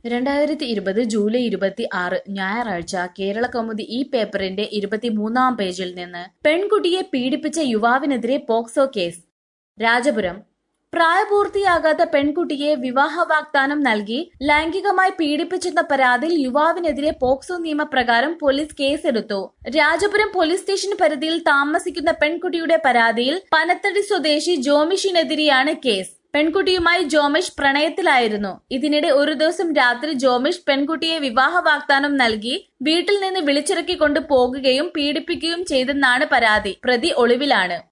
രണ്ടായിരത്തി ഇരുപത് ജൂലൈ ഇരുപത്തി ആറ് ഞായറാഴ്ച കേരള കൗമുദി ഈ പേപ്പറിന്റെ ഇരുപത്തിമൂന്നാം പേജിൽ നിന്ന് പെൺകുട്ടിയെ പീഡിപ്പിച്ച യുവാവിനെതിരെ പോക്സോ കേസ് രാജപുരം പ്രായപൂർത്തിയാകാത്ത പെൺകുട്ടിയെ വിവാഹ വാഗ്ദാനം നൽകി ലൈംഗികമായി പീഡിപ്പിച്ചെന്ന പരാതിയിൽ യുവാവിനെതിരെ പോക്സോ നിയമപ്രകാരം പോലീസ് കേസെടുത്തു രാജപുരം പോലീസ് സ്റ്റേഷൻ പരിധിയിൽ താമസിക്കുന്ന പെൺകുട്ടിയുടെ പരാതിയിൽ പനത്തടി സ്വദേശി ജോമിഷിനെതിരെയാണ് കേസ് പെൺകുട്ടിയുമായി ജോമിഷ് പ്രണയത്തിലായിരുന്നു ഇതിനിടെ ഒരു ദിവസം രാത്രി ജോമിഷ് പെൺകുട്ടിയെ വിവാഹ വാഗ്ദാനം നൽകി വീട്ടിൽ നിന്ന് വിളിച്ചിറക്കി കൊണ്ട് പോകുകയും പീഡിപ്പിക്കുകയും ചെയ്തെന്നാണ് പരാതി പ്രതി ഒളിവിലാണ്